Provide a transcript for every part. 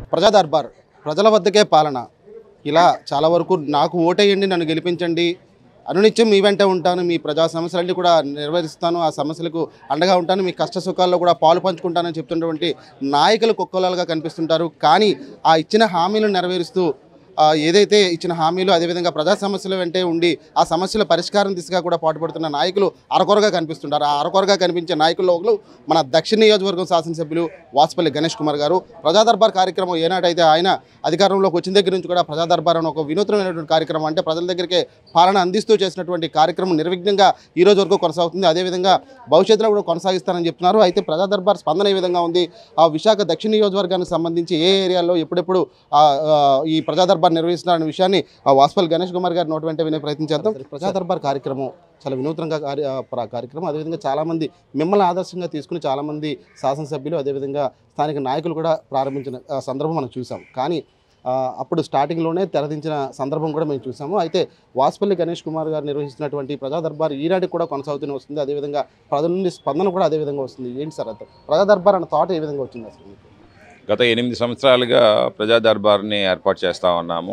ప్రజా దర్బార్ ప్రజల వద్దకే పాలన ఇలా చాలా వరకు నాకు ఓటేయండి నన్ను గెలిపించండి అనునిత్యం మీ వెంట ఉంటాను మీ ప్రజా సమస్యలన్నీ కూడా నెరవేరుస్తాను ఆ సమస్యలకు అండగా ఉంటాను మీ కష్ట సుఖాల్లో కూడా పాలు పంచుకుంటానని చెప్తున్నటువంటి నాయకులు కుక్కలాలుగా కనిపిస్తుంటారు కానీ ఆ ఇచ్చిన హామీలను నెరవేరుస్తూ ఆ, ఏదైతే ఇచ్చిన హామీలు అదేవిధంగా ప్రజా సమస్యల వెంటే ఉండి ఆ సమస్యల పరిష్కారం దిశగా కూడా పాటుపడుతున్న నాయకులు అరకొరగా కనిపిస్తుంటారు ఆ అరకొరగా కనిపించే నాయకుల్లో ఒకరు మన దక్షిణ నియోజకవర్గం శాసనసభ్యులు వాసుపల్లి గణేష్ కుమార్ గారు ప్రజా దర్బార్ కార్యక్రమం ఏనాటైతే ఆయన అధికారంలోకి వచ్చిన దగ్గర నుంచి కూడా ప్రజా దర్బార్ అని ఒక వినూత్నమైనటువంటి కార్యక్రమం అంటే ప్రజల దగ్గరికి పాలన అందిస్తూ చేసినటువంటి కార్యక్రమం నిర్విఘ్నంగా ఈ రోజు వరకు కొనసాగుతుంది అదేవిధంగా భవిష్యత్తులో కూడా కొనసాగిస్తారని చెప్తున్నారు అయితే ప్రజా దర్బార్ స్పందన ఏ విధంగా ఉంది ఆ విశాఖ దక్షిణ నియోజకవర్గానికి సంబంధించి ఏ ఏరియాలో ఎప్పుడెప్పుడు ఆ, ఆ, ఈ ప్రజా దర్బార్ నిర్వహిస్తున్నారనే విషయాన్ని ఆ వాసుపల్లి గణేష్ కుమార్ గారి నోటి వెంట వినే ప్రయత్నం చేద్దాం ప్రజా దర్బార్ కార్యక్రమం చాలా వినూత్నంగా కార్య ఆ, ప్ర- కార్యక్రమం అదేవిధంగా చాలామంది మిమ్మల్ని ఆదర్శంగా తీసుకుని చాలామంది శాసనసభ్యులు అదేవిధంగా స్థానిక నాయకులు కూడా ప్రారంభించిన ఆ, సందర్భం మనం చూసాం కానీ ఆ, అప్పుడు స్టార్టింగ్లోనే తెరదించిన సందర్భం కూడా మేము చూసాము అయితే వాసుపల్లి గణేష్ కుమార్ గారు నిర్వహిస్తున్నటువంటి ప్రజా దర్బార్ ఈనాటికి కూడా కొనసాగుతూనే వస్తుంది అదేవిధంగా ప్రజల నుండి స్పందన కూడా అదే విధంగా వస్తుంది ఏంటి సార్ అర్థం ప్రజా దర్బార్ అన్న థాట్ ఏ విధంగా వచ్చింది అసలు మీకు? గత ఎనిమిది సంవత్సరాలుగా ప్రజా దర్బార్ని ఏర్పాటు చేస్తూ ఉన్నాము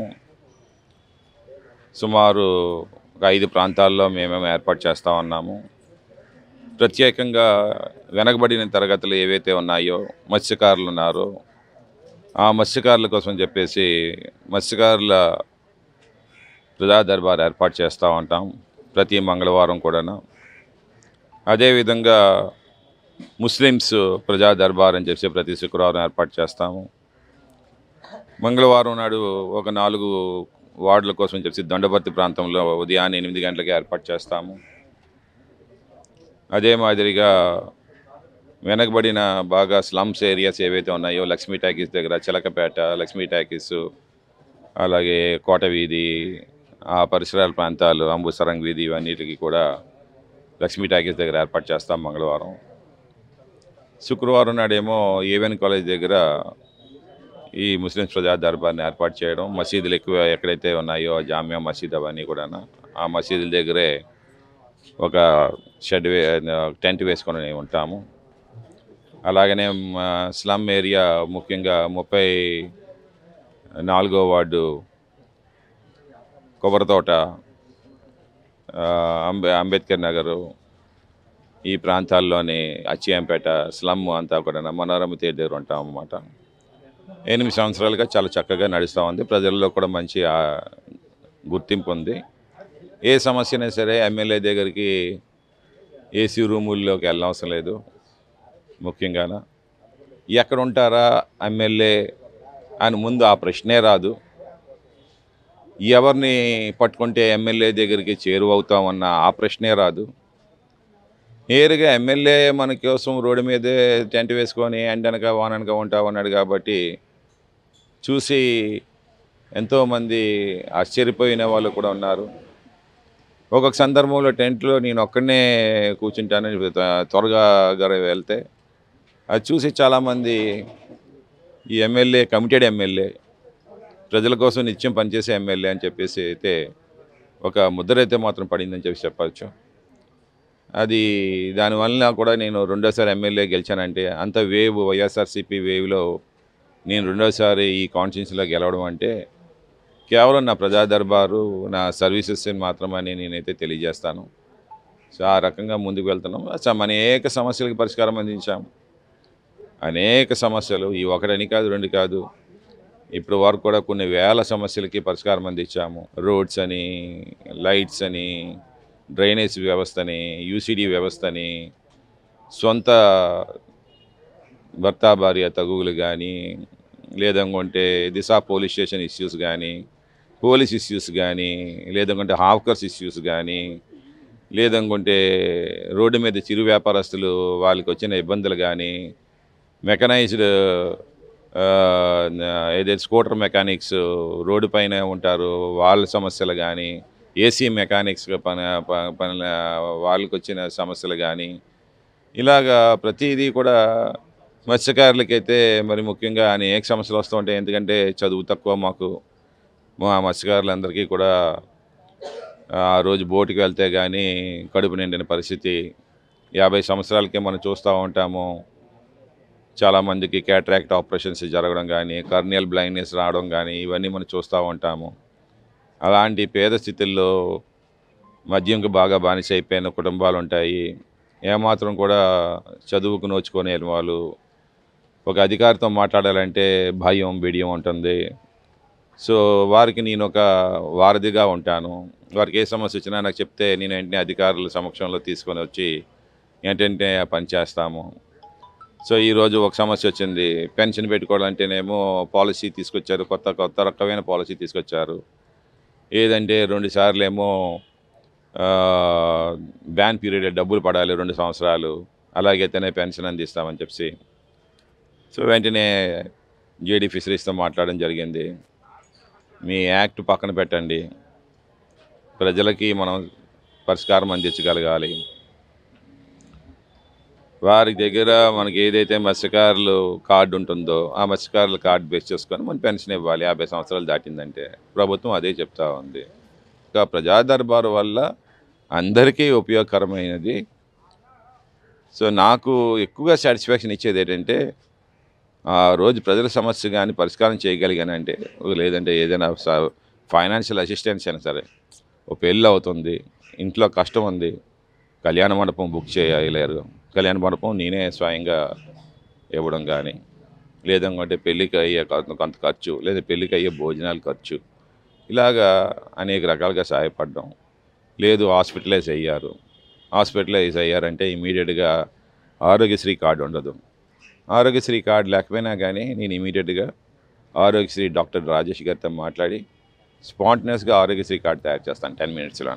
సుమారు ఒక ఐదు ప్రాంతాల్లో మేమేమో ఏర్పాటు చేస్తూ ఉన్నాము ప్రత్యేకంగా వెనకబడిన తరగతులు ఏవైతే ఉన్నాయో మత్స్యకారులు ఉన్నారో ఆ మత్స్యకారుల కోసం చెప్పేసి మత్స్యకారుల ప్రజా దర్బార్ ఏర్పాటు చేస్తూ ఉంటాం ప్రతి మంగళవారం కూడాను అదేవిధంగా ముస్లిమ్స్ ప్రజా దర్బార్ అని చెప్పి ప్రతి శుక్రవారం ఏర్పాటు చేస్తాము మంగళవారం నాడు ఒక నాలుగు వార్డుల కోసం చెప్పి దండపర్తి ప్రాంతంలో ఉదయాన్నే ఎనిమిది గంటలకి ఏర్పాటు చేస్తాము అదే మాదిరిగా వెనకబడిన బాగా స్లమ్స్ ఏరియాస్ ఏవైతే ఉన్నాయో లక్ష్మీ టాకీస్ దగ్గర చిలకపేట లక్ష్మీ టాకీస్ అలాగే కోట వీధి ఆ పరిసరాల ప్రాంతాలు అంబుసరంగ్ వీధి ఇవన్నిటికి కూడా లక్ష్మీ టాకీస్ దగ్గర ఏర్పాటు చేస్తాం మంగళవారం శుక్రవారం నాడేమో ఏవెన్ కాలేజ్ దగ్గర ఈ ముస్లిమ్స్ ప్రజా దర్బార్ని ఏర్పాటు చేయడం మసీదులు ఎక్కువ ఎక్కడైతే ఉన్నాయో జామియా మసీద్ అవన్నీ కూడా ఆ మసీదుల దగ్గరే ఒక షెడ్ వే టెంట్ వేసుకొని ఉంటాము అలాగనే మ, స్లమ్ ఏరియా ముఖ్యంగా ముప్పై నాలుగో వార్డు కొబ్బరితోట ఆ, అంబే అంబేద్కర్ నగరు ఈ ప్రాంతాల్లోని అచ్చియంపేట స్లమ్ అంతా కూడా మనోరమ తీర్ దగ్గర ఉంటాం అన్నమాట ఎనిమిది సంవత్సరాలుగా చాలా చక్కగా నడుస్తూ ఉంది ప్రజల్లో కూడా మంచి ఆ, గుర్తింపు ఉంది ఏ సమస్యనే సరే ఎమ్మెల్యే దగ్గరికి ఏసీ రూముల్లోకి వెళ్ళనవసరం లేదు ముఖ్యంగా ఎక్కడ ఉంటారా ఎమ్మెల్యే అని ముందు ఆ ప్రశ్నే రాదు ఎవరిని పట్టుకుంటే ఎమ్మెల్యే దగ్గరికి చేరువవుతామన్న ఆ ప్రశ్నే రాదు నేరుగా ఎమ్మెల్యే మన కోసం రోడ్డు మీదే టెంట్ వేసుకొని ఎండనక వాననక ఉంటా ఉన్నాడు కాబట్టి చూసి ఎంతోమంది ఆశ్చర్యపోయిన వాళ్ళు కూడా ఉన్నారు ఒక్కొక్క సందర్భంలో టెంట్లో నేను ఒక్కడనే కూర్చుంటానని త్వ- త్వరగా గర వెళ్తే అది చూసి చాలామంది ఈ ఎమ్మెల్యే కమిటెడ్ ఎమ్మెల్యే ప్రజల కోసం నిత్యం పనిచేసే ఎమ్మెల్యే అని చెప్పేసి అయితే ఒక ముద్ర అయితే మాత్రం పడిందని చెప్పి చెప్పచ్చు అది దానివల్ల కూడా నేను రెండోసారి ఎమ్మెల్యే గెలిచానంటే అంత వేవ్ వైఎస్ఆర్సీపీ వేవ్లో నేను రెండోసారి ఈ కాన్స్టిట్యూన్సీలో గెలవడం అంటే కేవలం నా ప్రజా దర్బారు నా సర్వీసెస్ మాత్రమని నేనైతే తెలియజేస్తాను సో ఆ రకంగా ముందుకు వెళ్తున్నాం అసలు అనేక సమస్యలకు పరిష్కారం అందించాం అనేక సమస్యలు ఈ ఒకటని కాదు రెండు కాదు ఇప్పుడు వరకు కూడా కొన్ని వేల సమస్యలకి పరిష్కారం అందించాము రోడ్స్ అని లైట్స్ అని డ్రైనేజ్ వ్యవస్థని యూసిడి వ్యవస్థని సొంత భర్త భార్య తగువులు కానీ లేదనుకుంటే దిశ పోలీస్ స్టేషన్ ఇష్యూస్ కానీ పోలీస్ ఇష్యూస్ కానీ లేదనుకుంటే హాఫ్కర్స్ ఇష్యూస్ కానీ లేదనుకుంటే రోడ్డు మీద చిరు వ్యాపారస్తులు వాళ్ళకి వచ్చిన ఇబ్బందులు కానీ మెకనైజ్డ్ ఏదైతే స్కూటర్ మెకానిక్స్ రోడ్డు పైన ఉంటారు వాళ్ళ సమస్యలు కానీ ఏసీ మెకానిక్స్ పని ప- పనుల వాళ్ళకి వచ్చిన సమస్యలు కానీ ఇలాగా ప్రతిదీ కూడా మత్స్యకారులకైతే మరి ముఖ్యంగా అనేక సమస్యలు వస్తూ ఉంటాయి ఎందుకంటే చదువు తక్కువ మాకు మా మత్స్యకారులందరికీ కూడా ఆ రోజు బోటుకి వెళ్తే కానీ కడుపు నిండిన పరిస్థితి యాభై సంవత్సరాలకే మనం చూస్తూ ఉంటాము చాలామందికి క్యాట్రాక్ట్ ఆపరేషన్స్ జరగడం కానీ కర్నియల్ బ్లైండ్నెస్ రావడం కానీ ఇవన్నీ మనం చూస్తూ ఉంటాము అలాంటి పేద స్థితుల్లో మద్యంకి బాగా బానిస అయిపోయిన కుటుంబాలు ఉంటాయి ఏమాత్రం కూడా చదువుకు నోచుకొని వాళ్ళు ఒక అధికారితో మాట్లాడాలంటే భయం బిడియం ఉంటుంది సో వారికి నేను ఒక వారధిగా ఉంటాను వారికి ఏ సమస్య వచ్చినా నాకు చెప్తే నేను వెంటనే అధికారుల సమక్షంలో తీసుకొని వచ్చి ఏంటంటే పని చేస్తాము సో ఈరోజు ఒక సమస్య వచ్చింది పెన్షన్ పెట్టుకోవాలంటేనేమో పాలసీ తీసుకొచ్చారు కొత్త కొత్త రకమైన పాలసీ తీసుకొచ్చారు ఏదంటే రెండు సార్లు ఏమో బ్యాన్ పీరియడ్ డబ్బులు పడాలి రెండు సంవత్సరాలు అలాగైతేనే పెన్షన్ అందిస్తామని చెప్పి సో వెంటనే జేడీ ఫిషరీస్తో మాట్లాడడం జరిగింది మీ యాక్ట్ పక్కన పెట్టండి ప్రజలకి మనం పరిష్కారం అందించగలగాలి వారి దగ్గర మనకి ఏదైతే మత్స్యకారులు కార్డు ఉంటుందో ఆ మత్స్యకారుల కార్డు బేస్ చేసుకొని మనం పెన్షన్ ఇవ్వాలి యాభై సంవత్సరాలు దాటిందంటే ప్రభుత్వం అదే చెప్తా ఉంది ఇంకా ప్రజా దర్బారు వల్ల అందరికీ ఉపయోగకరమైనది సో నాకు ఎక్కువగా సాటిస్ఫాక్షన్ ఇచ్చేది ఏంటంటే ఆ రోజు ప్రజల సమస్య కానీ పరిష్కారం చేయగలిగానంటే లేదంటే ఏదైనా ఫైనాన్షియల్ అసిస్టెన్స్ అయినా సరే ఓ పెళ్ళి అవుతుంది ఇంట్లో కష్టం ఉంది కళ్యాణ మండపం బుక్ చేయలేరు కళ్యాణ మండపం నేనే స్వయంగా ఇవ్వడం కానీ లేదంటే పెళ్ళికి అయ్యే కొంత కొంత ఖర్చు లేదా పెళ్ళికి అయ్యే భోజనాలు ఖర్చు ఇలాగా అనేక రకాలుగా సహాయపడడం లేదు హాస్పిటలైజ్ అయ్యారు హాస్పిటలైజ్ అయ్యారంటే ఇమీడియట్గా ఆరోగ్యశ్రీ కార్డు ఉండదు ఆరోగ్యశ్రీ కార్డు లేకపోయినా కానీ నేను ఇమీడియట్గా ఆరోగ్యశ్రీ డాక్టర్ రాజేష్ గారితో మాట్లాడి స్పాంటనస్గా ఆరోగ్యశ్రీ కార్డు తయారు చేస్తాను టెన్ మినిట్స్లో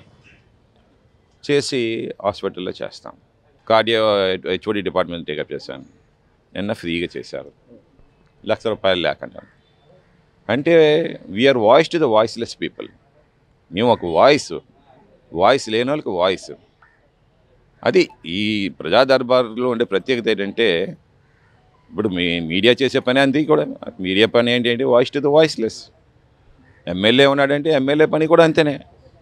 చేసి హాస్పిటల్లో చేస్తాం కార్డియో హెచ్ఓడి డిపార్ట్మెంట్ టేకప్ చేశాను నిన్న ఫ్రీగా చేశారు లక్ష రూపాయలు లేకుండా అంటే we are voice to the voiceless people మేము ఒక వాయిస్ వాయిస్ లేని వాళ్ళకి వాయిస్ అది ఈ ప్రజా దర్బార్లో ఉండే ప్రత్యేకత ఏంటంటే ఇప్పుడు మీ మీడియా చేసే పని అంతే కూడా మీడియా పని ఏంటి అంటే voice to the voiceless MLA ఉన్నాడంటే ఎమ్మెల్యే పని కూడా అంతేనే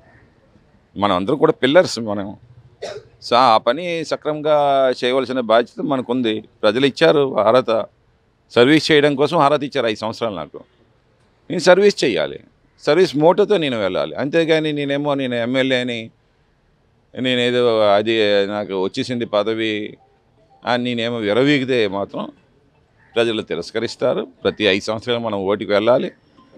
మనం అందరం కూడా పిల్లర్స్ మనం సో ఆ పని సక్రమంగా చేయవలసిన బాధ్యత మనకుంది ప్రజలు ఇచ్చారు అర్హత సర్వీస్ చేయడం కోసం అర్హత ఇచ్చారు ఐదు సంవత్సరాలు నాకు నేను సర్వీస్ చేయాలి సర్వీస్ మోటోతో నేను వెళ్ళాలి అంతేగాని నేనేమో నేను ఎమ్మెల్యే అని నేనేదో అది నాకు వచ్చేసింది పదవి అని నేనేమో విరవీగితే మాత్రం ప్రజలు తిరస్కరిస్తారు ప్రతి ఐదు సంవత్సరాలు మనం ఓటికి వెళ్ళాలి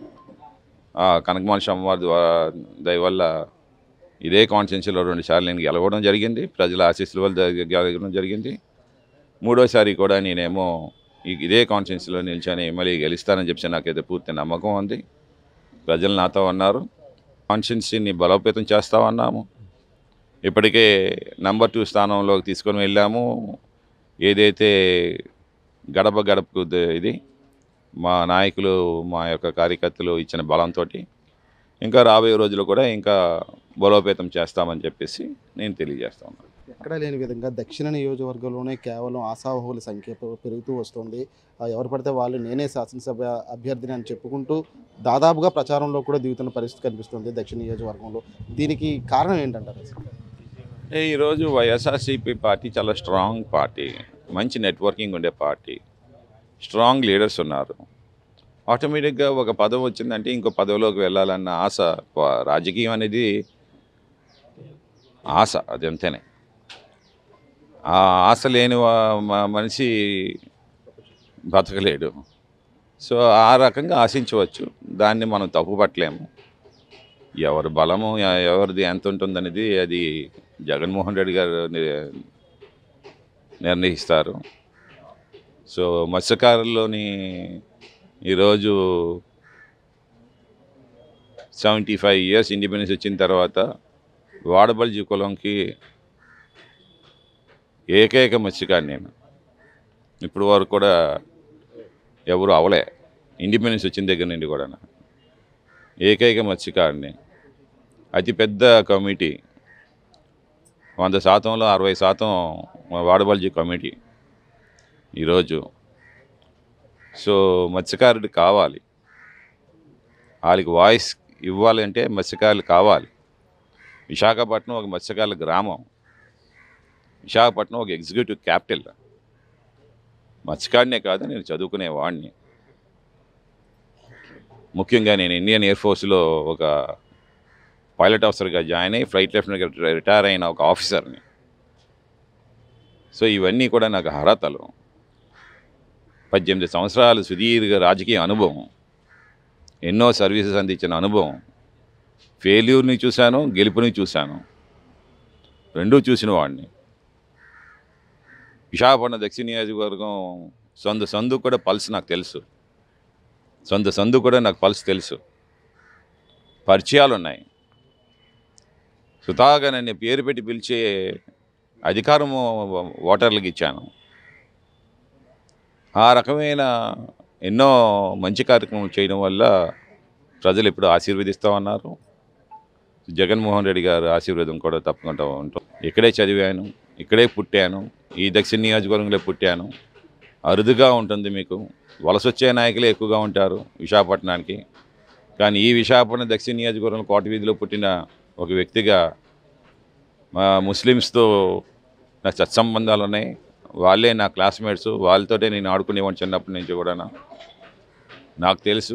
ఆ కనకమాల అమ్మవారి ద్వారా దయ వల్ల ఇదే కాన్స్టిట్యున్సీలో రెండు సార్లు నేను గెలవడం జరిగింది ప్రజల ఆశీస్సుల వల్ల జరగ- గెలవడం జరిగింది మూడోసారి కూడా నేనేమో ఈ- ఇదే కాన్స్టిట్యున్సీలో నిలిచాను మళ్ళీ గెలుస్తానని చెప్పి నాకైతే పూర్తి నమ్మకం ఉంది ప్రజలు నాతో ఉన్నారు కాన్స్టిట్యున్సీని బలోపేతం చేస్తామన్నాము ఇప్పటికే నంబర్ టూ స్థానంలోకి తీసుకొని వెళ్ళాము ఏదైతే గడప గడపకు ద- ఇది మా నాయకులు మా యొక్క కార్యకర్తలు ఇచ్చిన బలంతో ఇంకా రాబోయే రోజులు కూడా ఇంకా బలోపేతం చేస్తామని చెప్పేసి నేను తెలియజేస్తా ఉన్నాను ఎక్కడ లేని విధంగా దక్షిణ నియోజకవర్గంలోనే కేవలం ఆశావహుల సంఖ్య పె- పెరుగుతూ వస్తుంది ఆ, ఎవరు పడితే వాళ్ళు నేనే శాసనసభ అభ్యర్థిని అని చెప్పుకుంటూ దాదాపుగా ప్రచారంలో కూడా దిగుతున్న పరిస్థితి కనిపిస్తుంది దక్షిణ నియోజకవర్గంలో దీనికి కారణం ఏంటంటారు అసలు? ఏ, ఈరోజు వైఎస్ఆర్సీపీ పార్టీ చాలా స్ట్రాంగ్ పార్టీ మంచి నెట్వర్కింగ్ ఉండే పార్టీ స్ట్రాంగ్ లీడర్స్ ఉన్నారు ఆటోమేటిక్గా ఒక పదవి వచ్చిందంటే ఇంకో పదవిలోకి వెళ్ళాలన్న ఆశ ప- రాజకీయం అనేది ఆశ అది అంతేనే ఆ ఆశ లేని వా- మ- మనిషి బతకలేడు సో ఆ రకంగా ఆశించవచ్చు దాన్ని మనం తప్పుపట్టలేము ఎవరి బలము ఎ- ఎవరిది ఎంత ఉంటుందనేది అది జగన్మోహన్ రెడ్డి గారు ని- నిర్ణయిస్తారు సో మత్స్యకారుల్లోని ఈరోజు సెవెంటీ ఫైవ్ ఇయర్స్ ఇండిపెండెన్స్ వచ్చిన తర్వాత వాడబల్జీ కులంకి ఏకైక మత్స్యకారు నేను ఇప్పుడు వరకు కూడా ఎవరు అవలే ఇండిపెండెన్స్ వచ్చిన దగ్గర నుండి కూడా ఏకైక మత్స్యకారిని అతిపెద్ద కమిటీ వంద శాతంలో అరవై శాతం వాడబల్జీ కమిటీ ఈరోజు సో మత్స్యకారుడు కావాలి వాళ్ళకి వాయిస్ ఇవ్వాలంటే మత్స్యకారులు కావాలి విశాఖపట్నం ఒక మత్స్యకారుల గ్రామం విశాఖపట్నం ఒక ఎగ్జిక్యూటివ్ క్యాపిటల్ మత్స్యకాడినే కాదు నేను చదువుకునే వాడిని ముఖ్యంగా నేను ఇండియన్ ఎయిర్ ఫోర్స్లో ఒక పైలట్ ఆఫీసర్గా జాయిన్ అయ్యి ఫ్లైట్ లెఫ్టినెంట్గా రిటైర్ అయిన ఒక ఆఫీసర్ని సో ఇవన్నీ కూడా నాకు అర్హతలు పద్దెనిమిది సంవత్సరాలు సుదీర్ఘ రాజకీయ అనుభవం ఎన్నో సర్వీసెస్ అందించిన అనుభవం ఫెయిల్యూర్ని చూశాను గెలుపుని చూశాను రెండూ చూసిన వాడిని విశాఖపట్నం దక్షిణ నియోజకవర్గం సొంత సందు కూడా పల్స్ నాకు తెలుసు సొంత సందు కూడా నాకు పల్స్ తెలుసు పరిచయాలు ఉన్నాయి సుతాగా నన్ను పేరు పెట్టి పిలిచే అధికారము ఓటర్లకు ఇచ్చాను ఆ రకమైన ఎన్నో మంచి కార్యక్రమాలు చేయడం వల్ల ప్రజలు ఇప్పుడు ఆశీర్వదిస్తూ ఉన్నారు జగన్మోహన్ రెడ్డి గారు ఆశీర్వాదం కూడా తప్పకుండా ఉంటుంది ఇక్కడే చదివాను ఇక్కడే పుట్టాను ఈ దక్షిణ నియోజకవర్గంలో పుట్టాను అరుదుగా ఉంటుంది మీకు వలస వచ్చే నాయకులే ఎక్కువగా ఉంటారు విశాఖపట్నానికి కానీ ఈ విశాఖపట్నం దక్షిణ నియోజకవర్గం కోట వీధిలో పుట్టిన ఒక వ్యక్తిగా మా ముస్లిమ్స్తో నాకు సత్సంబంధాలు ఉన్నాయి వాళ్ళే నా క్లాస్మేట్స్ వాళ్ళతోటే నేను ఆడుకునేవాడిని చిన్నప్పటి నుంచి కూడా నాకు తెలుసు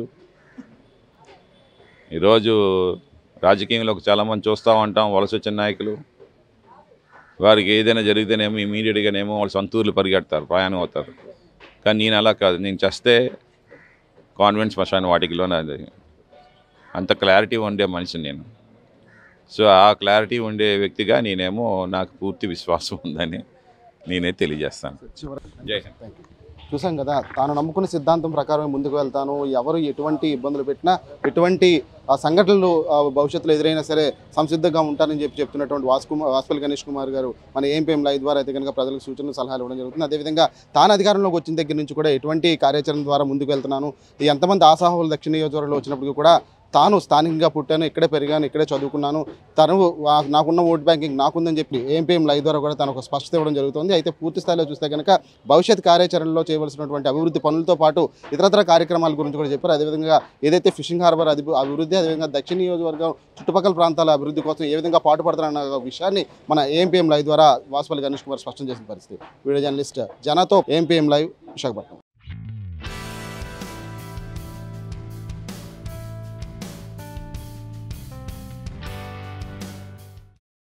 ఈరోజు రాజకీయంలో చాలామంది చూస్తూ ఉంటాం వలస వచ్చిన నాయకులు వారికి ఏదైనా జరిగితేనేమో ఇమీడియట్గానేమో వాళ్ళు సొంతూర్లు పరిగెడతారు ప్రయాణం అవుతారు కానీ నేను అలా కాదు నేను చేస్తే కాన్వెంట్ శ్మశాన వాటికిలో నాది అంత క్లారిటీ ఉండే మనిషిని నేను సో ఆ క్లారిటీ ఉండే వ్యక్తిగా నేనేమో నాకు పూర్తి విశ్వాసం ఉందని నేనే తెలియజేస్తాను జై హింద్ థ్యాంక్ యూ చూసాం కదా తాను నమ్ముకున్న సిద్ధాంతం ప్రకారం ముందుకు వెళ్తాను ఎవరు ఎటువంటి ఇబ్బందులు పెట్టినా ఎటువంటి ఆ, సంఘటనలు ఆ, భవిష్యత్తులో ఎదురైనా సరే సంసిద్ధంగా ఉంటారని చెప్పి చెప్తున్నటువంటి వాసు కుమార్ వాసుపల్లి గణేష్ కుమార్ గారు మన ఏఎంపీఎం లైవ్ ద్వారా అయితే కనుక ప్రజలకు సూచనలు సలహాలు ఇవ్వడం జరుగుతుంది అదేవిధంగా తాను అధికారంలోకి వచ్చిన దగ్గర నుంచి కూడా ఎటువంటి కార్యాచరణ ద్వారా ముందుకు వెళ్తున్నాను ఎంతమంది ఆశాహులు దక్షిణ నియోజకవర్గంలో వచ్చినప్పటికీ కూడా తాను స్థానికంగా పుట్టాను ఇక్కడే పెరిగాను ఇక్కడే చదువుకున్నాను తను వా- నాకున్న ఓట్ బ్యాంకింగ్ నాకుందని చెప్పి ఏఎంపీఎం లైవ్ ద్వారా కూడా తను ఒక స్పష్టత ఇవ్వడం జరుగుతుంది అయితే పూర్తి స్థాయిలో చూస్తే కనుక భవిష్యత్ కార్యాచరణలో చేయవలసినటువంటి అభివృద్ధి పనులతో పాటు ఇతరత్ర కార్యక్రమాల గురించి కూడా చెప్పారు అదేవిధంగా ఏదైతే ఫిషింగ్ హార్బర్ అది అభివృద్ధి అదేవిధంగా దక్షిణ నియోజకవర్గం చుట్టుపక్కల ప్రాంతాల అభివృద్ధి కోసం ఏ విధంగా పాటుపడతారన్న విషయాన్ని మన ఏఎంపీఎం లైవ్ ద్వారా వాసుపల్లి గణేష్ కుమార్ స్పష్టం చేసిన పరిస్థితి వీడియో జర్నలిస్ట్ జనతో ఏఎంపీఎం లైవ్ విశాఖపట్నం